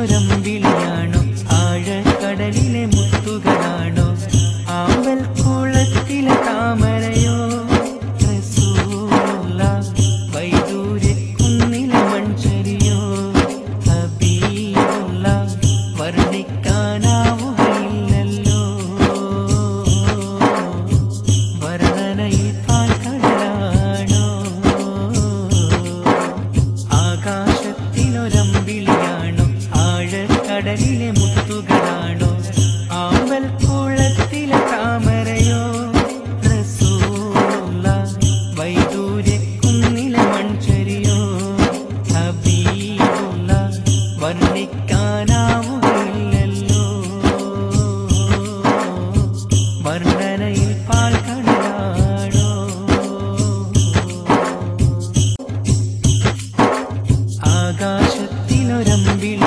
ആകാശത്തിനൊരമ്പിളിയാണോ ആഴക്കടലിലെ മുത്തുകളാണോ ആമ്പൽ കുളത്തിലെ താമരയോ റസൂലുള്ള വൈദൂര്യ കുന്നിലെ മൺചരിയോ ഹബീബുള്ള വർണ്ണിക്കാനാവുകയില്ലല്ലോ വർണ്ണനയിൽ പാൽക്കടലാണോ ആകാശത്തിനൊരമ്പിളിയാണോ ആഴക്കടലിലെ മുത്തുകളാണോ ആമ്പൽ കുളത്തിലെ താമരയോ റസൂലുള്ള വൈദൂര്യ കുന്നിലെ മൺചരിയോ ഹബീബുള്ള വർണ്ണിക്കാനാവുകയില്ലല്ലോ വർണ്ണനയിൽ പാൽക്കടലാണോ ആകാശത്തിനൊരമ്പിളി